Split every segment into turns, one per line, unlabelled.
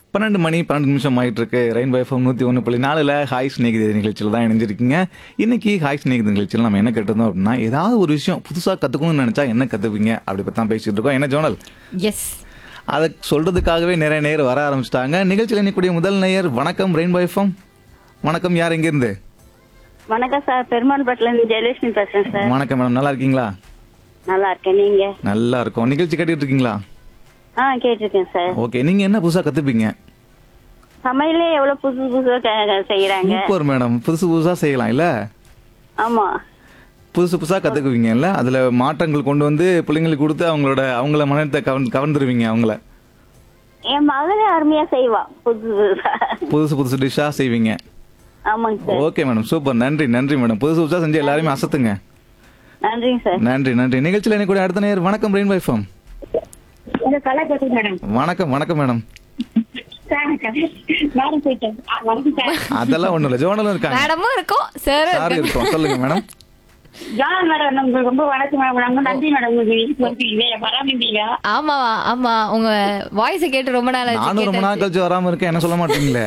பன்னெண்டு மணி பன்னெண்டு நிமிஷம் ஆயிட்டு இருக்கு ரெயின் எஃப்எம் நூத்தி ஒன்று புள்ளி நாலுல ஹாய் ஸ்நேகித நிகழ்ச்சியில் தான் இணைஞ்சிருக்கீங்க இன்னைக்கு ஹாய் ஸ்நேகித நிகழ்ச்சியில் நம்ம என்ன கேட்டிருந்தோம் அப்படின்னா ஏதாவது ஒரு விஷயம் புதுசா கத்துக்கணும்னு நினைச்சா என்ன கத்துப்பீங்க அப்படி பத்தி தான் பேசிட்டு இருக்கோம் என்ன ஜோனல்
எஸ்
அதை சொல்றதுக்காகவே நிறைய நேர் வர ஆரம்பிச்சிட்டாங்க நிகழ்ச்சியில் இன்னைக்கூடிய முதல் நேயர் வணக்கம் ரெயின்போ எஃப்எம் வணக்கம் யார் எங்க இருந்து
வணக்கம் சார் பெருமாள்பட்டில இருந்து ஜெயலட்சுமி பேசுறேன் சார்
வணக்கம் மேடம் நல்லா இருக்கீங்களா
நல்லா இருக்கேன் நீங்க
நல்லா இருக்கும் நிகழ்ச்சி கேட்டுட்டு இருக்கீங்களா
ஆ கேட்டிருக்கேன் சார்
ஓகே நீங்க என்ன புதுசா கத்துப்பீங்க
சமையலே எவ்வளவு புதுசு புதுசா க- செய்யறாங்க
சூப்பர் மேடம் புதுசு புதுசா செய்யலாம் இல்ல
ஆமா
புதுசு புதுசா கத்துக்குவீங்கல்ல அதுல மாற்றங்கள் கொண்டு வந்து பிள்ளைங்களுக்கு கொடுத்து அவங்களோட அவங்கள மனத்தை கவர்ந்து கவர்ந்துருவீங்க அவங்கள
என் மகளே அருமையா செய்வா புதுசு புதுசா
புதுசு புதுசு டிஷ்ஷா செய்வீங்க
ஆமாங்க சார்
ஓகே மேடம் சூப்பர் நன்றி நன்றி மேடம் புதுசு புதுசா செஞ்சு எல்லாருமே அசத்துங்க
நன்றிங்க சார்
நன்றி நன்றி நிகழ்ச்சியில் எனக்கு கூட அடுத்த நேர் வணக்கம் ரெயின் வைஃபம்
உங்க கலை பேசுங்க மேடம்
வணக்கம் வணக்கம் மேடம்
சார் மேடம் போயிட்டேன் ஆ, வணக்கம் சார்
அதெல்லாம் ஒண்ணும் இல்ல ஜோனலும் இருக்காங்க
மேடமும் இருக்கும் சார்
சாரி இருக்கோம் சொல்லுங்க மேடம்
ஜான் மேடம் உங்களுக்கு ரொம்ப வணக்கம் மேடம் ரொம்ப நன்றி மேடம் உங்களுக்கு வீட்டுக்கு வந்து வேற வராமீங்க
ஆமா ஆமா உங்க வாய்ஸ் கேட்டு ரொம்ப நாள் ஆச்சு
நானும் ரொம்ப நாள்
கேட்டாச்சு.
கழிச்சு வராம இருக்கேன் என்ன சொல்ல மாட்டீங்களே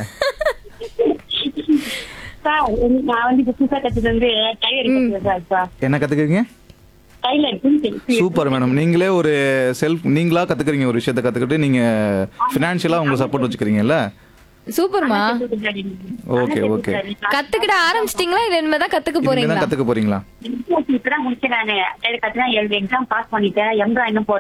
சார் நான் வந்து இப்ப புதுசா கத்துட்டு வந்து டைலர் கத்துக்கிறேன் சார் இப்ப
என்ன கத்துக்குவீங்க
டைலர்
சூப்பர் மேடம் நீங்களே ஒரு செல்ஃப் நீங்களா கத்துக்கிறீங்க ஒரு விஷயத்த கத்துக்கிட்டு நீங்க பினான்சியலா உங்களுக்கு சப்போர்ட் வச்சுக்கிறீங்களா
சூப்பர்மா
ஓகே ஓகே
கத்துக்கிட ஆரம்பிச்சிட்டீங்களா இல்ல இனிமேதான் கத்துக்க
இனிமே
போறீங்களா
தான் கத்துக்க போறீங்களா
இப்பதான் முடிச்சேன் நானு டைலர் கத்துனா எழுதி எக்ஸாம் பாஸ் பண்ணிட்டேன் எம்ப்ரா இன்னும் போட